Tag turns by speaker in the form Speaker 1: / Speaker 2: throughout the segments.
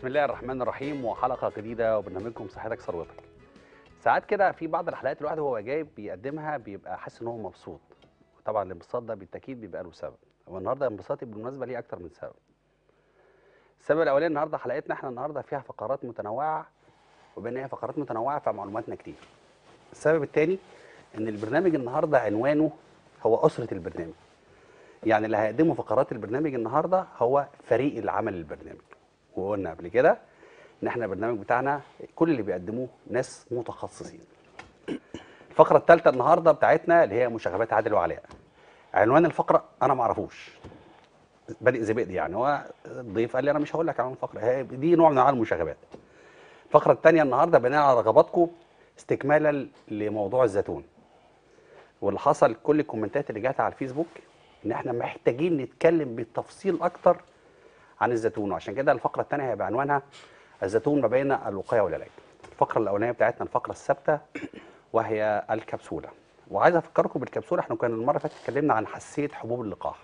Speaker 1: بسم الله الرحمن الرحيم وحلقه جديده وبرنامجكم صحتك ثروتك. ساعات كده في بعض الحلقات الواحد وهو جاي بيقدمها بيبقى حاسس ان هو مبسوط. طبعا الانبساط ده بالتاكيد بيبقى له سبب. والنهارده انبساطي بالمناسبه ليه اكتر من سبب. السبب الاولاني النهارده حلقتنا احنا النهارده فيها فقرات متنوعه وبان هي فقرات متنوعه فمعلوماتنا كتير. السبب الثاني ان البرنامج النهارده عنوانه هو اسره البرنامج. يعني اللي هيقدمه فقرات البرنامج النهارده هو فريق العمل للبرنامج. وقلنا قبل كده ان احنا البرنامج بتاعنا كل اللي بيقدموه ناس متخصصين. الفقره الثالثه النهارده بتاعتنا اللي هي مشاغبات عادل وعلاء. عنوان الفقره انا ما اعرفوش. بادئ زبيدي يعني هو الضيف قال لي انا مش هقول لك عنوان الفقره هي دي نوع من انواع المشاغبات. الفقره الثانيه النهارده بناء على رغباتكم استكمالا لموضوع الزيتون. واللي حصل كل الكومنتات اللي جات على الفيسبوك ان احنا محتاجين نتكلم بالتفصيل اكتر عن الزيتون وعشان كده الفقره الثانيه هيبقى عنوانها الزيتون ما بين الوقايه والعلاج. الفقره الاولانيه بتاعتنا الفقره الثابته وهي الكبسوله. وعايز افكركم بالكبسوله احنا كنا المره اللي فاتت اتكلمنا عن حساسيه حبوب اللقاح.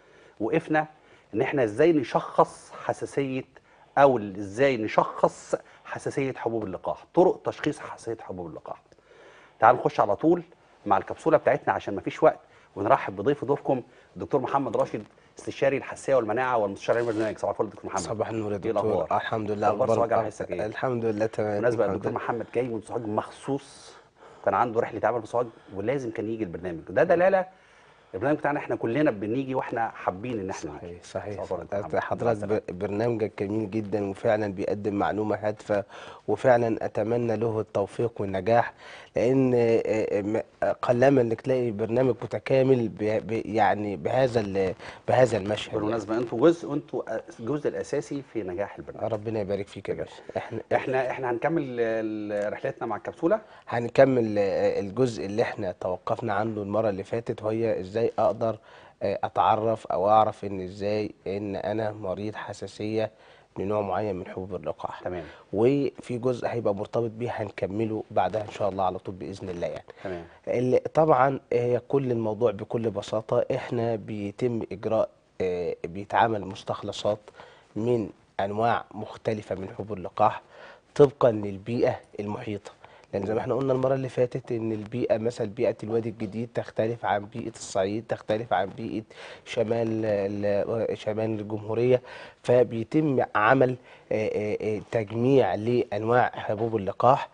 Speaker 1: وقفنا ان احنا ازاي نشخص حساسيه او ازاي نشخص حساسيه حبوب اللقاح، طرق تشخيص حساسيه حبوب اللقاح. تعالوا نخش على طول مع الكبسوله بتاعتنا عشان ما فيش وقت ونرحب بضيف ضيفكم الدكتور محمد راشد استشاري الحساسيه والمناعه والمستشار علمي البرنامج صباح الفل دكتور محمد
Speaker 2: صباح النور يا
Speaker 1: إيه
Speaker 2: دكتور
Speaker 1: الأخبار؟
Speaker 2: الحمد لله
Speaker 1: أخبار
Speaker 2: أخبار-
Speaker 1: سوهاج على حسك إيه؟
Speaker 2: الحمد لله تمام
Speaker 1: بالمناسبه
Speaker 2: الحمد
Speaker 1: الدكتور
Speaker 2: لله.
Speaker 1: محمد جاي من سوهاج مخصوص كان عنده رحله عمل في سوهاج ولازم كان يجي البرنامج ده دلاله البرنامج بتاعنا احنا كلنا بنيجي واحنا حابين ان احنا نيجي
Speaker 2: صحيح صحيح
Speaker 1: صباح الفل يا دكتور محمد.
Speaker 2: حضرتك
Speaker 1: مع
Speaker 2: ب- برنامجك جميل جدا وفعلا بيقدم معلومة هادفة وفعلا أتمنى له التوفيق والنجاح لأن آه، آه، م- آه، قلما إنك تلاقي برنامج متكامل ب- ب- يعني بهذا ال- بهذا المشهد يعني.
Speaker 1: بالمناسبه انتوا جزء انتوا الجزء الاساسي في نجاح البرنامج
Speaker 2: ربنا يبارك فيك يا باشا احنا
Speaker 1: احنا احنا هنكمل ال- رحلتنا مع الكبسوله
Speaker 2: هنكمل آه، الجزء اللي احنا توقفنا عنه المرة اللي فاتت وهي ازاي اقدر آه، اتعرف او اعرف ان ازاي ان انا مريض حساسية لنوع معين من حبوب اللقاح
Speaker 1: تمام
Speaker 2: وفي جزء هيبقى مرتبط بيه هنكمله بعدها ان شاء الله على طول باذن الله يعني
Speaker 1: تمام
Speaker 2: اللي طبعا هي كل الموضوع بكل بساطة احنا بيتم اجراء آه، بيتعامل مستخلصات من انواع مختلفة من حبوب اللقاح طبقا للبيئة المحيطة لان زي ما احنا قلنا المرة اللي فاتت ان البيئة مثلا بيئة الوادي الجديد تختلف عن بيئة الصعيد تختلف عن بيئة شمال ال- شمال الجمهورية فبيتم عمل آه، آه، آه، تجميع لانواع حبوب اللقاح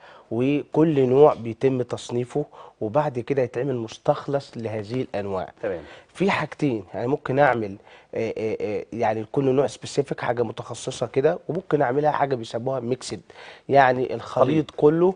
Speaker 2: وكل نوع بيتم تصنيفه وبعد كده يتعمل مستخلص لهذه الانواع
Speaker 1: تمام
Speaker 2: في حاجتين يعني ممكن اعمل آه، آه، آه، يعني كل نوع سبيسيفيك حاجه متخصصه كده وممكن اعملها حاجه بيسموها ميكسد يعني الخليط كله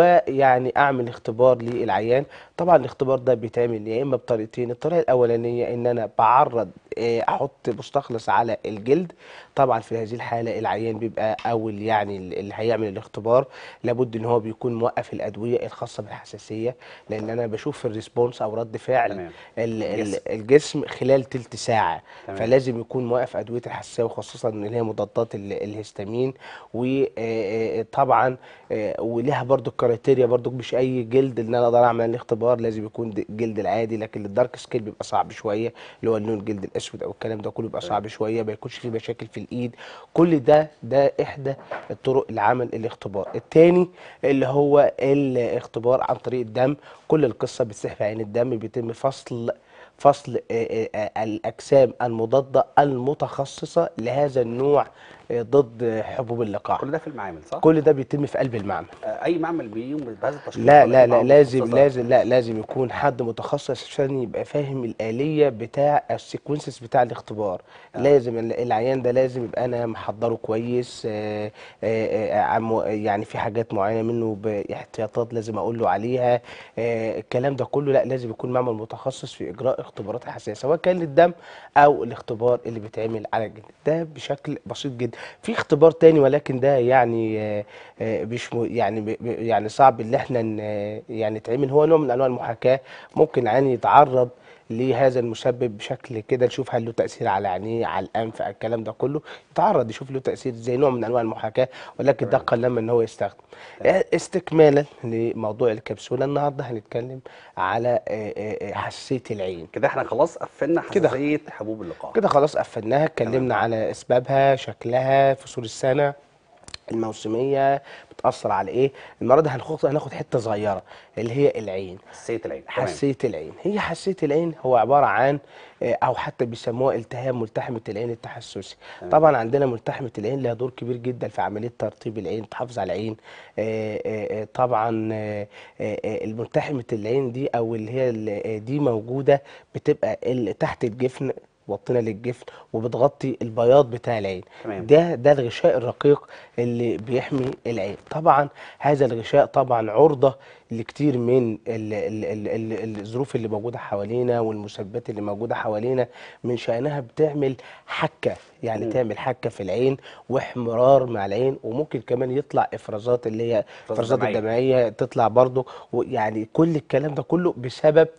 Speaker 2: ويعني اعمل اختبار للعيان طبعا الاختبار ده بيتعمل يا اما بطريقتين الطريقه الاولانيه ان انا بعرض آه، احط مستخلص على الجلد طبعا في هذه الحاله العيان بيبقى اول يعني اللي هيعمل الاختبار لابد ان هو بيكون موقف الادويه الخاصه بالحساسيه لان انا بشوف الريسبونس او رد فعل
Speaker 1: تمام.
Speaker 2: ال- ال-
Speaker 1: الجسم.
Speaker 2: الجسم خلال تلت ساعة
Speaker 1: تمام.
Speaker 2: فلازم يكون موقف أدوية الحساسية وخصوصا إن هي مضادات ال- الهستامين وطبعا ولها برضو الكرايتيريا برضو مش أي جلد إن أنا أقدر أعمل عليه اختبار لازم يكون د- الجلد العادي لكن الدارك سكيل بيبقى صعب شوية اللي هو اللون الجلد الأسود أو الكلام ده كله بيبقى صعب شوية ما يكونش فيه مشاكل في الإيد كل ده ده إحدى الطرق العمل الاختبار التاني اللي هو الاختبار عن طريق الدم كل القصة بتسحب عين الدم بيتم فصل فصل آه، آه، الأجسام المضادة المتخصصة لهذا النوع آه، ضد حبوب اللقاح
Speaker 1: كل ده في المعامل صح؟
Speaker 2: كل ده بيتم في قلب المعمل
Speaker 1: آه، اي معمل بيقوم بهذا التشخيص
Speaker 2: لا
Speaker 1: ولا
Speaker 2: لا
Speaker 1: في
Speaker 2: لا
Speaker 1: معامل
Speaker 2: لازم
Speaker 1: متخصصة؟
Speaker 2: لازم لا لازم يكون حد متخصص عشان يبقى فاهم الآلية بتاع السيكونسز بتاع الاختبار
Speaker 1: آه.
Speaker 2: لازم ال- العيان ده لازم يبقى انا محضره كويس آه، آه، آه، عم- يعني في حاجات معينة منه باحتياطات لازم اقول له عليها آه، الكلام ده كله لا لازم يكون معمل متخصص في اجراء اختبارات الحساسية سواء كان للدم او الاختبار اللي بيتعمل على الجلد ده بشكل بسيط جدا في اختبار تاني ولكن ده يعني آه، آه، مش م- يعني ب- ب- يعني صعب ان احنا ن- يعني يتعمل هو نوع من انواع المحاكاه ممكن يعني يتعرض لهذا المسبب بشكل كده نشوف هل له تاثير على عينيه على الانف على الكلام ده كله يتعرض يشوف له تاثير زي نوع من انواع المحاكاه ولكن ده
Speaker 1: تمام.
Speaker 2: قلما ان هو يستخدم استكمالا لموضوع الكبسوله النهارده هنتكلم على آه، آه، آه، حساسيه العين
Speaker 1: كده احنا خلاص قفلنا
Speaker 2: كده.
Speaker 1: حساسيه حبوب اللقاح
Speaker 2: كده خلاص قفلناها اتكلمنا على اسبابها شكلها فصول السنه الموسميه بتاثر على ايه النهارده هناخد هناخد حته صغيره اللي هي العين
Speaker 1: حساسيه العين تمام.
Speaker 2: حساسيه العين هي حساسيه العين هو عباره عن آه، او حتى بيسموها التهاب ملتحمه العين التحسسي
Speaker 1: تمام.
Speaker 2: طبعا عندنا ملتحمه العين لها دور كبير جدا في عمليه ترطيب العين تحافظ على العين آه، آه، آه، طبعا آه، آه، آه، الملتحمه العين دي او اللي هي ال- آه، دي موجوده بتبقى ال- تحت الجفن وطينا للجفن وبتغطي البياض بتاع العين
Speaker 1: تمام.
Speaker 2: ده ده الغشاء الرقيق اللي بيحمي العين طبعا هذا الغشاء طبعا عرضة لكتير من ال ال ال ال الظروف اللي موجودة حوالينا والمسببات اللي موجودة حوالينا من شأنها بتعمل حكة يعني
Speaker 1: مم.
Speaker 2: تعمل حكة في العين واحمرار مع العين وممكن كمان يطلع افرازات اللي هي الافرازات
Speaker 1: دمعية.
Speaker 2: الدمعية تطلع برضو ويعني كل الكلام ده كله بسبب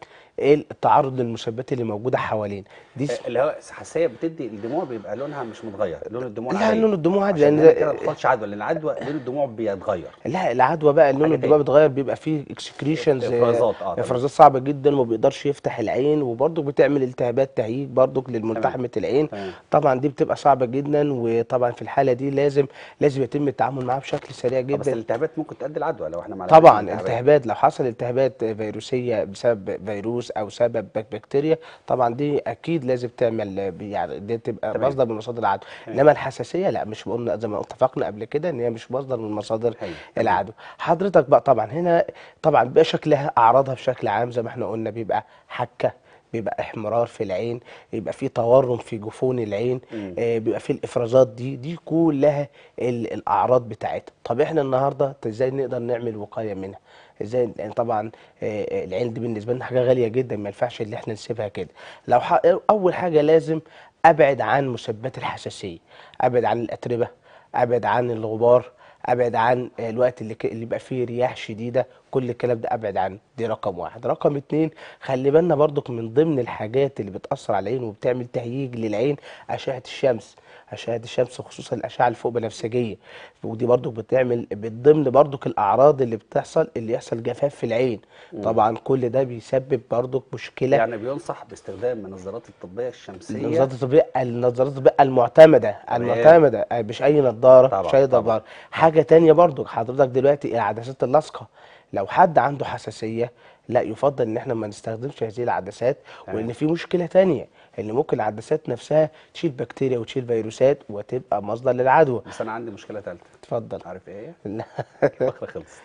Speaker 2: التعرض للمسببات اللي موجودة حوالينا دي
Speaker 1: آه، اللي هو حساسيه بتدي الدموع بيبقى لونها مش متغير لون الدموع
Speaker 2: لا
Speaker 1: العادي
Speaker 2: لون الدموع عادي
Speaker 1: عشان
Speaker 2: لان
Speaker 1: ده كده
Speaker 2: ده
Speaker 1: ما تحصلش عدوى لان العدوى لون الدموع بيتغير
Speaker 2: لا العدوى بقى اللون
Speaker 1: حاجة
Speaker 2: الدموع
Speaker 1: تاني.
Speaker 2: بيتغير بيبقى فيه اكسكريشنز
Speaker 1: إفرازات، آه، تمام.
Speaker 2: افرازات صعبه جدا وما بيقدرش يفتح العين وبرضه بتعمل التهابات تهيج برضه للملتحمه العين
Speaker 1: تمام.
Speaker 2: طبعا دي بتبقى صعبه جدا وطبعا في الحاله دي لازم لازم يتم التعامل معاها بشكل سريع
Speaker 1: آه، بس
Speaker 2: جدا
Speaker 1: الالتهابات ممكن تؤدي العدوى لو احنا ما
Speaker 2: طبعا
Speaker 1: عالجناش
Speaker 2: التهابات لو حصل التهابات فيروسيه بسبب فيروس او سبب بك- بكتيريا طبعا دي اكيد لازم تعمل يعني دي تبقى
Speaker 1: تمام.
Speaker 2: مصدر من مصادر العدوى
Speaker 1: تمام.
Speaker 2: انما الحساسيه لا مش قلنا زي ما اتفقنا قبل كده ان هي مش مصدر من مصادر
Speaker 1: حلو.
Speaker 2: العدوى حضرتك بقى طبعا هنا طبعا بيبقى شكلها اعراضها بشكل عام زي ما احنا قلنا بيبقى حكه بيبقى احمرار في العين بيبقى في تورم في جفون العين
Speaker 1: مم.
Speaker 2: آه، بيبقى في الافرازات دي دي كلها ال- الاعراض بتاعتها طب احنا النهارده ازاي نقدر نعمل وقايه منها ازاي لان طبعا آه، آه، العين دي بالنسبه لنا حاجه غاليه جدا ما ينفعش ان احنا نسيبها كده لو ح... اول حاجه لازم ابعد عن مسببات الحساسيه ابعد عن الاتربه ابعد عن الغبار ابعد عن الوقت اللي ك- اللي يبقى فيه رياح شديده كل الكلام ده ابعد عنه دي رقم واحد رقم اتنين خلي بالنا برضك من ضمن الحاجات اللي بتاثر على العين وبتعمل تهييج للعين اشعه الشمس اشعه الشمس خصوصا الاشعه الفوق بنفسجيه ودي برضك بتعمل من ضمن برضك الاعراض اللي بتحصل اللي يحصل جفاف في العين طبعا كل ده بيسبب برضك مشكله
Speaker 1: يعني بينصح باستخدام النظارات الطبيه الشمسيه
Speaker 2: النظارات الطبية النظارات الطبية المعتمدة المعتمدة آه، مش أي نظارة
Speaker 1: طبعا،
Speaker 2: مش أي
Speaker 1: طبعا.
Speaker 2: نظارة حاجة تانية برضو حضرتك دلوقتي العدسات اللاصقة لو حد عنده حساسية لا يفضل ان احنا ما نستخدمش هذه العدسات
Speaker 1: تمام.
Speaker 2: وان في مشكلة تانية ان ممكن العدسات نفسها تشيل بكتيريا وتشيل فيروسات وتبقى مصدر للعدوى
Speaker 1: بس انا عندي مشكله ثالثه
Speaker 2: اتفضل
Speaker 1: عارف ايه هي؟
Speaker 2: لا.
Speaker 1: الفقره خلصت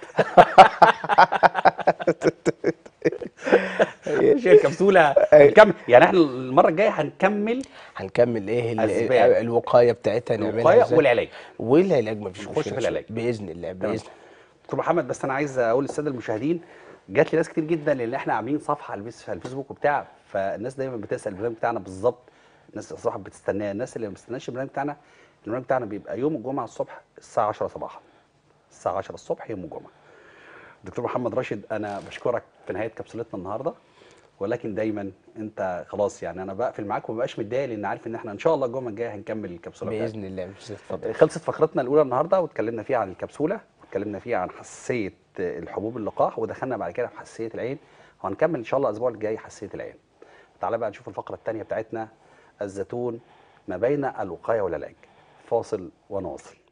Speaker 1: مش الكبسوله هنكمل يعني احنا المره الجايه هنكمل
Speaker 2: هنكمل ايه ال-
Speaker 1: أسباب.
Speaker 2: الوقاية بتاعتها نعملها
Speaker 1: الوقايه
Speaker 2: ازاي
Speaker 1: والعلاج
Speaker 2: والعلاج مفيش
Speaker 1: نخش في
Speaker 2: مشكلة
Speaker 1: العلاج.
Speaker 2: بإذن الله
Speaker 1: تمام.
Speaker 2: بإذن
Speaker 1: دكتور محمد بس انا عايز اقول للساده المشاهدين جات لي ناس كتير جدا لان احنا عاملين صفحه على الفيس- على الفيسبوك وبتاع فالناس دايما بتسال البرنامج بتاعنا بالظبط الناس صراحه بتستناه الناس اللي ما بتستناش البرنامج بتاعنا البرنامج بتاعنا بيبقى يوم الجمعه الصبح الساعه 10 صباحا الساعه 10 الصبح يوم الجمعه دكتور محمد راشد انا بشكرك في نهايه كبسولتنا النهارده ولكن دايما انت خلاص يعني انا بقفل معاك وما بقاش متضايق لان عارف ان احنا ان شاء الله الجمعه الجايه هنكمل الكبسوله بتاعتنا
Speaker 2: باذن الله مش اتفضل
Speaker 1: خلصت فقرتنا الاولى النهارده واتكلمنا فيها عن الكبسوله واتكلمنا فيها عن حساسيه الحبوب اللقاح ودخلنا بعد كده في حساسيه العين وهنكمل ان شاء الله الاسبوع الجاي حساسيه العين تعالى بقى نشوف الفقره الثانيه بتاعتنا الزيتون ما بين الوقايه والعلاج فاصل ونواصل